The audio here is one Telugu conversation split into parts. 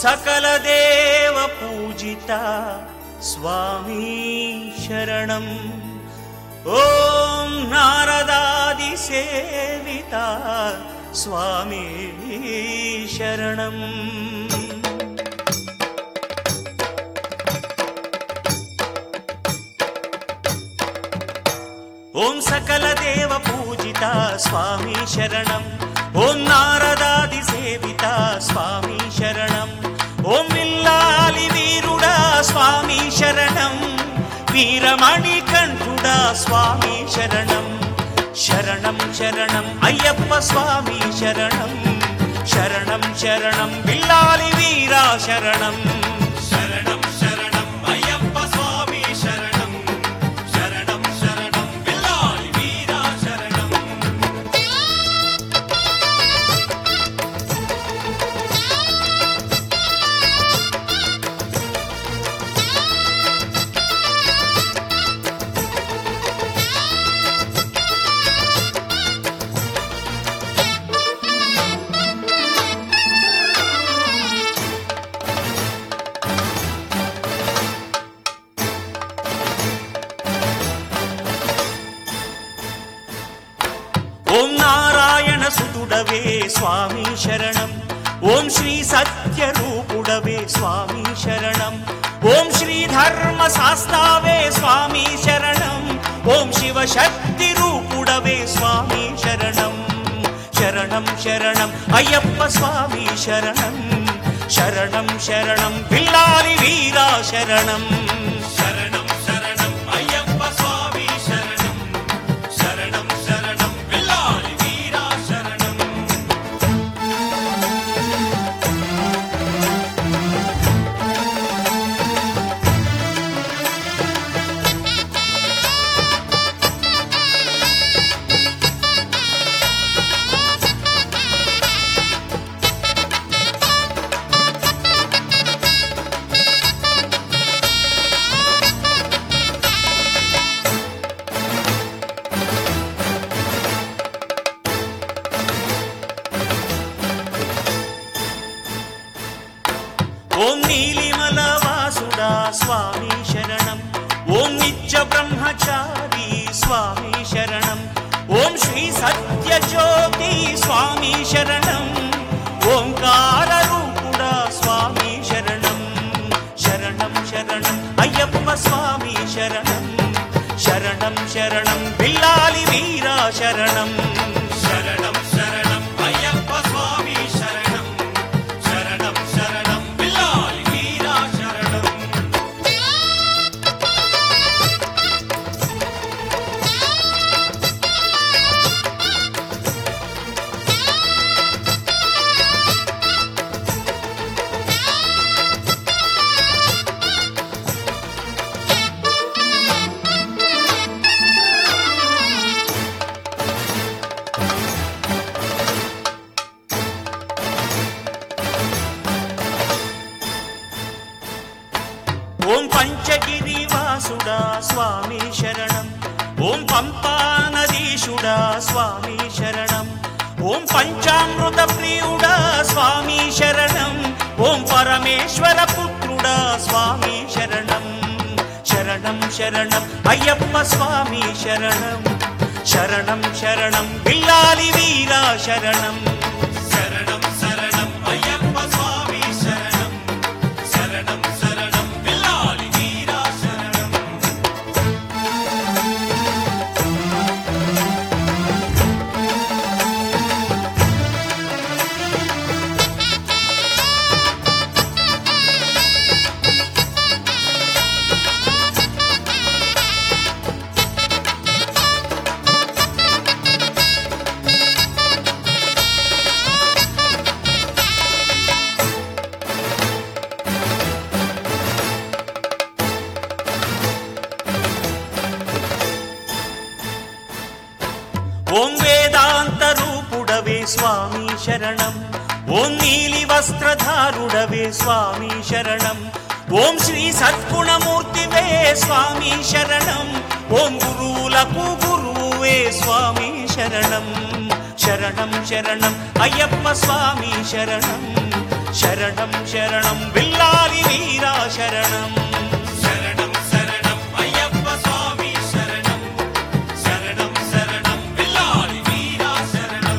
సకల దేవ పూజిత స్వామి శరణం ఓం నారదాది సేవిత స్వామి శరణం ఓం సకల దేవ పూజిత స్వామి శరణం ఓం నారదాది సేవిత స్వామి శరణం ఓం విల్లాలి వీరుడా స్వామి శరణం వీరమణి కంఠుడా స్వామి శరణం శరణం శరణం అయ్యప్ప స్వామి శరణం శరణం శరణం విల్లాలి వీరా శరణం శరణం శరణం అయ్యప్ప స్వామి శరణం శరణం శరణం విల్లాలి వీరా శరణం ఓం నారాయణ సుతుడవే స్వామి శరణం ఓం శ్రీ సత్య రూపుడవే స్వామి శరణం ఓం శ్రీ ధర్మ శాస్తావే స్వామి శరణం ఓం శివ శక్తి రూపుడవే స్వామి శరణం శరణం శరణం అయ్యప్ప స్వామి శరణం శరణం శరణం పిల్లాలి వీరా శరణం శరణం శరణం అయ్యప్ప స్వామి శరణం శరణం శరణం పిల్లాలి వీరా శరణం ఓం నీలిమల వాసుడా స్వామి శరణం ఓం నిత్య బ్రహ్మచారి స్వామి శరణం ఓం శ్రీ సత్య జ్యోతి స్వామి శరణం ఓంకార రూపుడా స్వామి శరణం శరణం శరణం అయ్యప్ప స్వామి శరణం శరణం శరణం బిల్లాలి వీరా శరణం శరణం శరణం అయ్యప్ప స్వామి శరణం శరణం శరణం బిల్లాలి వీరా శరణం ఓం పంచగిరి వాసుడా స్వామి శరణం ఓం పంపా నదీశుడా స్వామి శరణం ఓం పంచామృత ప్రియుడా స్వామి శరణం ఓం పరమేశ్వర పుత్రుడా స్వామి శరణం శరణం శరణం అయ్యప్ప స్వామి శరణం శరణం శరణం బిల్లాలి వీరా శరణం శరణం శరణం అయ్యప్ప స్వామి శరణం శరణం శరణం బిల్లాలి వీరా శరణం ఓం వేదాంత రూపుడవే స్వామి శరణం ఓం నీలి వస్త్రధారుడవే స్వామి శరణం ఓం శ్రీ సద్గుణమూర్తివే స్వామి శరణం ఓం గురువులకు గురువే స్వామి శరణం శరణం శరణం అయ్యప్ప స్వామి శరణం శరణం శరణం బిల్లాలి వీరా శరణం శరణం శరణం అయ్యప్ప స్వామి శరణం శరణం శరణం బిల్లాలి వీరా శరణం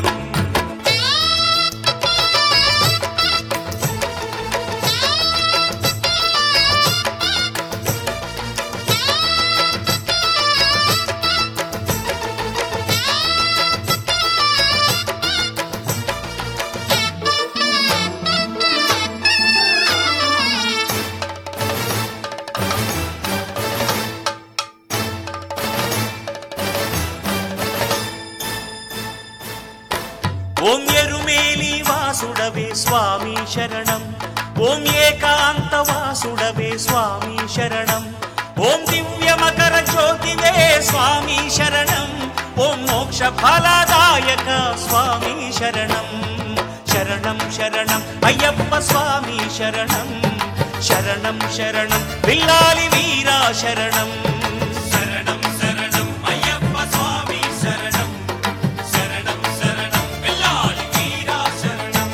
ఓం ఎరుమేలి వాసుడవే స్వామి శరణం ఓం ఏకాంత వాసుడవే స్వామి శరణం ఓం దివ్య మకర జ్యోతివే స్వామి శరణం ఓం మోక్ష ఫలదాయక స్వామి శరణం శరణం శరణం అయ్యప్ప స్వామి శరణం శరణం శరణం బిల్లాలి వీరా శరణం శరణం శరణం అయ్యప్ప స్వామి శరణం శరణం శరణం బిల్లాలి వీరా శరణం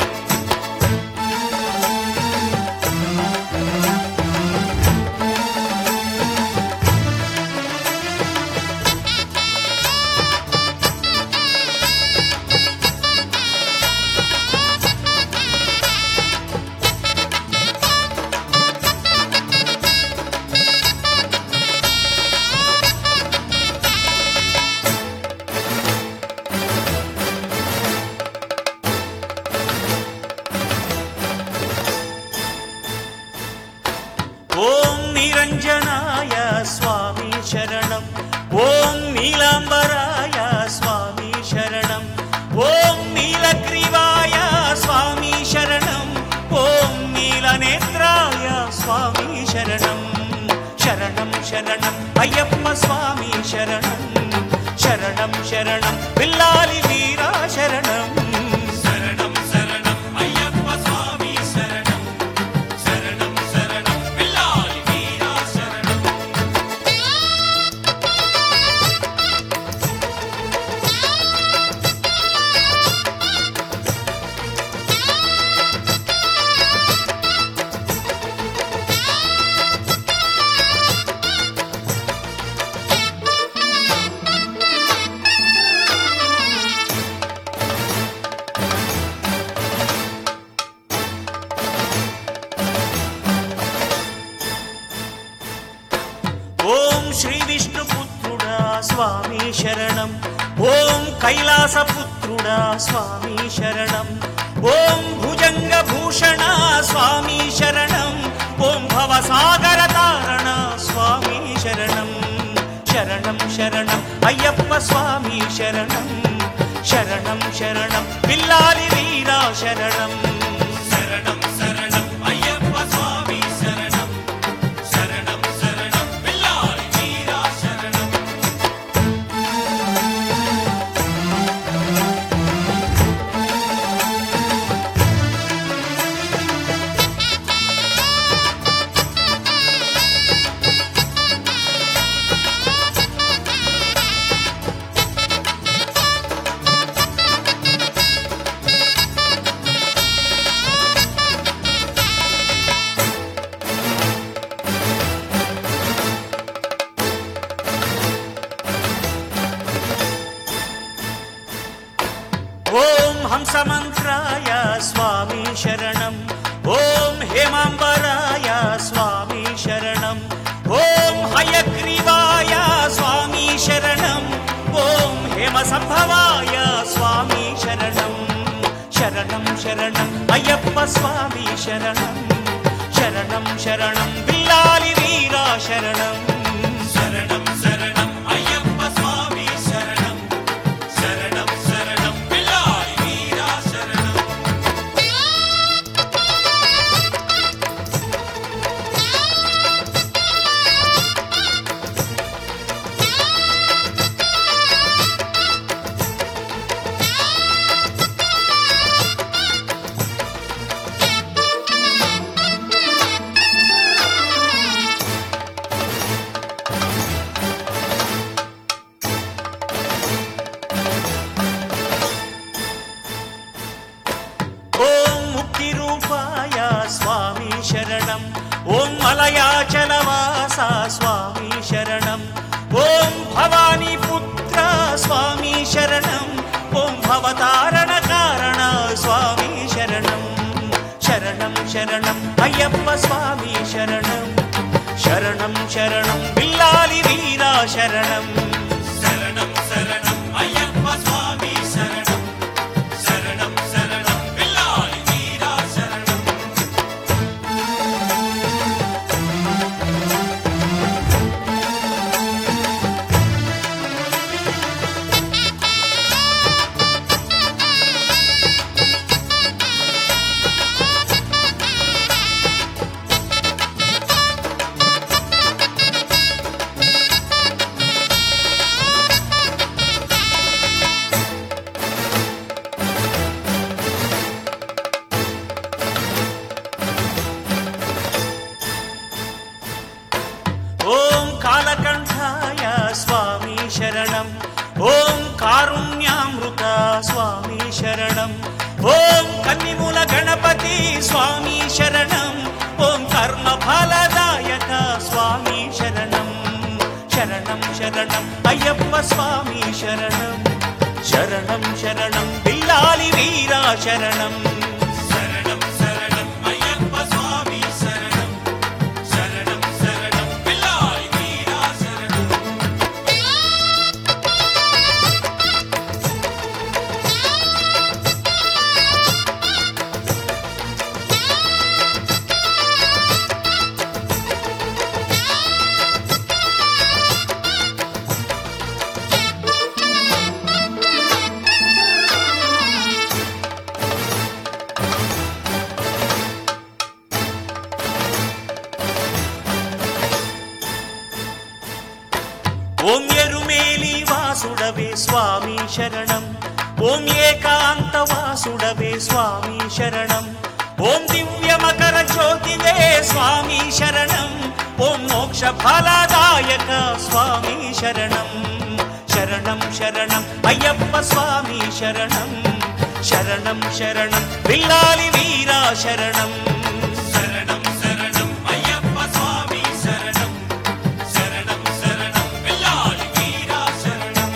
ఓం నిరంజనాయ స్వామి శరణం ఓం నీలాంబరాయ స్వామి శరణం ఓం నీలగ్రీవాయ స్వామి శరణం ఓం నీలనేత్రాయ స్వామి శరణం శరణం శరణం అయ్యప్ప స్వామి శరణం శరణం శరణం పిల్లాలి వీరా శరణం శరణం శరణం అయ్యప్ప స్వామి శరణం శరణం శరణం బిల్లాలి వీరా శరణం ఓం శ్రీ విష్ణుపుత్రుడా స్వామి శరణం ఓం కైలాసపుత్రుడా స్వామి శరణం ఓం భుజంగ భూషణ స్వామి శరణం ఓం భవసాగర తారణ స్వామి శరణం శరణం శరణం అయ్యప్ప స్వామి శరణం శరణం శరణం పిల్లాలి వీరా శరణం శరణం శరణం అయ్యప్ప స్వామి శరణం శరణం శరణం బిల్లాలి వీరా శరణం ఓం హంసమంత్రాయ స్వామి శరణం ఓం హేమాంబరాయ స్వామి శరణం ఓం హయగ్రీవాయ స్వామి శరణం ఓం హేమ సంభవాయ స్వామి శరణం శరణం శరణం అయ్యప్ప స్వామి శరణం శరణం శరణం బిల్లాలి వీరా శరణం శరణం శరణం అయ్యప్ప స్వామి శరణం శరణం శరణం బిల్లాలి వీరా శరణం స్వామి శరణం ఓం భవానీ పుత్ర స్వామి శరణం ఓం భవతారణ కారణ స్వామి శరణం శరణం శరణం అయ్యప్ప స్వామి శరణం శరణం శరణం బిల్లాలి వీరా శరణం శరణం శరణం అయ్యప్ప స్వామి శరణం శరణం శరణం పిల్లాలి వీరా శరణం ఓం కాలకంఠాయ స్వామి శరణం ఓం కారుణ్యామృత స్వామి శరణం ఓం కన్నిమూల గణపతి స్వామి శరణం ఓం కర్మ ఫలదాయక స్వామి శరణం శరణం శరణం అయ్యప్ప స్వామి శరణం శరణం శరణం బిల్లాలి వీరా శరణం శరణం శరణం అయ్యప్ప స్వామి శరణం శరణం శరణం పిల్లాలి వీరా శరణం ఓం ఎరుమేలి వాసుడవే స్వామి శరణం ఓం ఏకాంత వాసుడవే స్వామి శరణం ఓం దివ్య మకర జ్యోతివే స్వామి శరణం ఓం మోక్ష ఫలదాయక స్వామి శరణం శరణం శరణం అయ్యప్ప స్వామి శరణం శరణం శరణం బిల్లాలి వీరా శరణం శరణం శరణం అయ్యప్ప స్వామి శరణం శరణం శరణం పిల్లాలి వీరా శరణం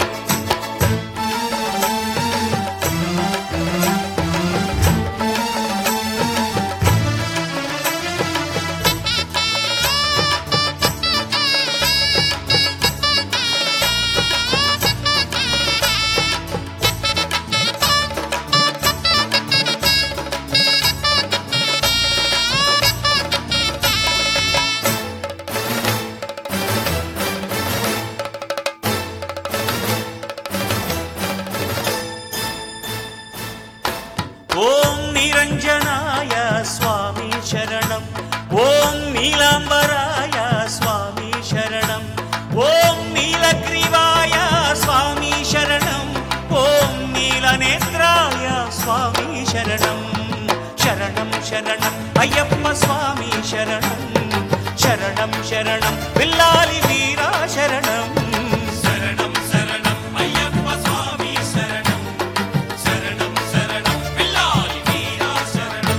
ఓం నిరంజనాయ స్వామి శరణం ఓం నీలాంబరాయ స్వామి శరణం ఓం నీలగ్రీవాయ స్వామి శరణం ఓం నీలనేత్రాయ స్వామి శరణం శరణం శరణం అయ్యప్ప స్వామి శరణం శరణం శరణం పిల్లాలి వీరా శరణం శరణం శరణం అయ్యప్ప స్వామి శరణం శరణం శరణం పిల్లాలి వీరా శరణం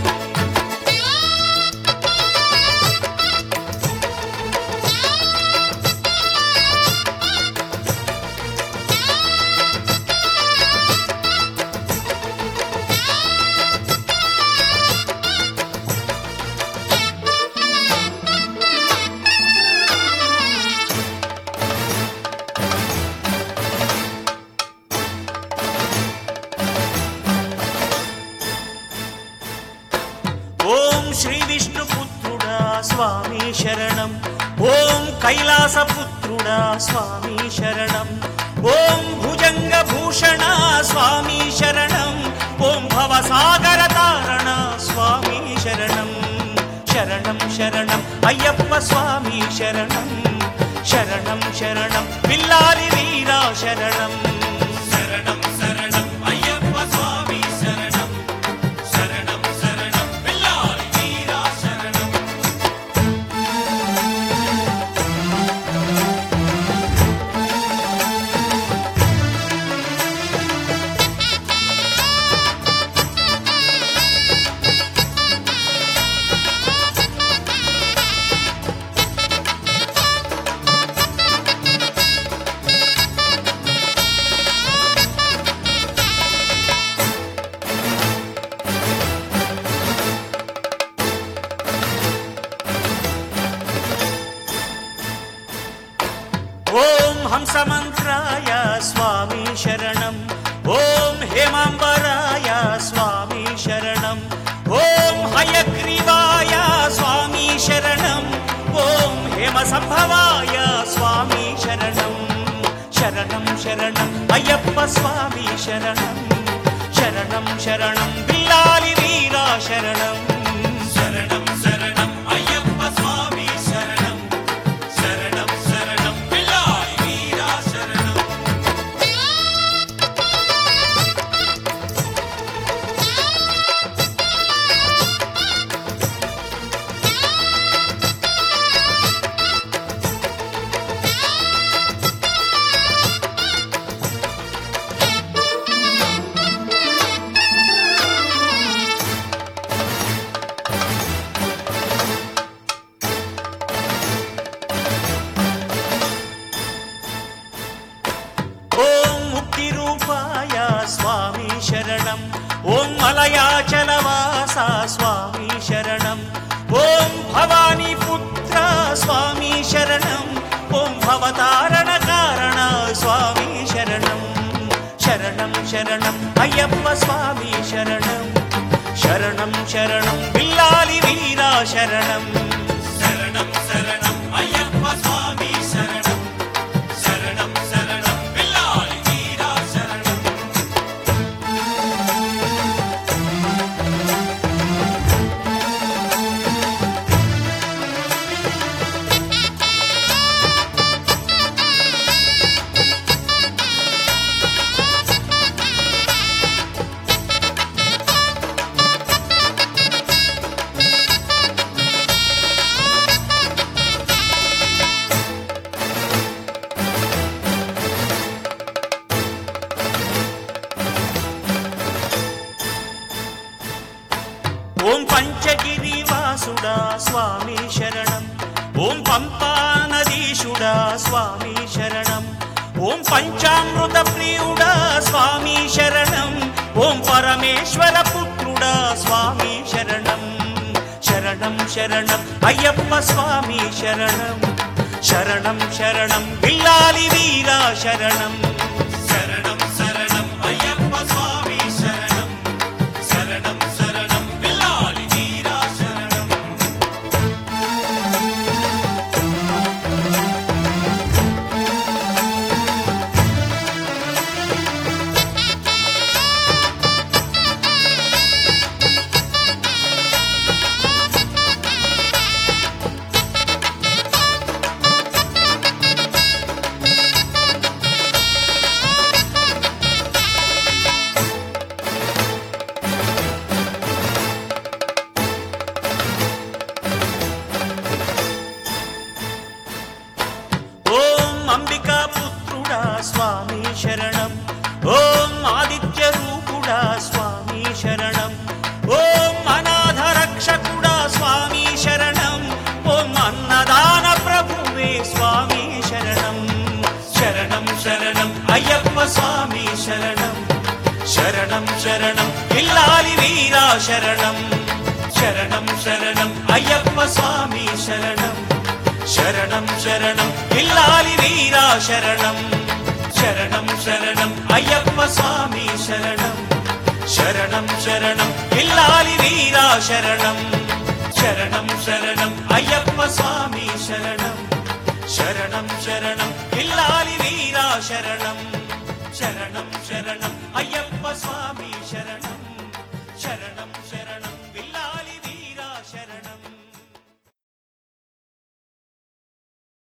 ఓం శ్రీ విష్ణుపుత్రుడా స్వామి శరణం ఓం కైలాసపుత్రుడా స్వామి శరణం ఓం భుజంగ భూషణ స్వామి శరణం ఓం భవసాగర తారణ స్వామి శరణం శరణం శరణం అయ్యప్ప స్వామి శరణం శరణం శరణం పిల్లాలి వీరా శరణం శరణం శరణం అయ్యప్ప స్వామి శరణం శరణం శరణం పిల్లాలి వీరా శరణం హంసమంత్రాయ స్వామి శరణం ఓం హేమాంబరాయ స్వామి శరణం ఓం హయగ్రీవాయ స్వామి శరణం ఓం హేమ సంభవాయ స్వామి శరణం శరణం శరణం అయ్యప్ప స్వామి శరణం శరణం శరణం బిల్లాలి వీరా శరణం శరణం శరణం అయ్యప్ప స్వామి శరణం శరణం శరణం పిల్లారి వీరా శరణం ఓం ముక్తి రూపాయ స్వామి శరణం ఓం మలయాచలవాస స్వామి శరణం ఓం భవానీ పుత్ర స్వామి శరణం ఓం భవతారణ కారణ స్వామి శరణం శరణం శరణం అయ్యప్ప స్వామి శరణం శరణం శరణం బిల్లాలి వీరా శరణం శరణం శరణం అయ్యప్ప స్వామి శరణం శరణం శరణం పిల్లారి వీరా శరణం ఓం పంచగిరి వాసుడా స్వామి శరణం ఓం పంపా నదీశుడా స్వామి శరణం ఓం పంచామృత ప్రియుడా స్వామి శరణం ఓం పరమేశ్వర పుత్రుడా స్వామి శరణం శరణం శరణం అయ్యప్ప స్వామి శరణం శరణం శరణం బిల్లాలి వీరా శరణం శరణం శరణం అయ్యప్ప స్వామి శరణం శరణం శరణం పిల్లారి వీరా శరణం ఓం అంబికా పుత్రుడా స్వామి శరణం ఓం ఆదిత్య రూపుడా స్వామి శరణం ఓం అనాథ రక్షకుడా స్వామి శరణం ఓం అన్నదాన ప్రభువే స్వామి శరణం శరణం శరణం అయ్యప్ప స్వామి శరణం శరణం శరణం ఇల్లాలి వీరా శరణం శరణం శరణం అయ్యప్ప స్వామి శరణం శరణం శరణం ఇల్లాలి వీరా శరణం శరణం శరణం అయ్యప్ప స్వామి శరణం శరణం శరణం ఇల్లాలి వీరా శరణం శరణం శరణం అయ్యప్ప స్వామి శరణం శరణం శరణం ఇల్లాలి వీరా శరణం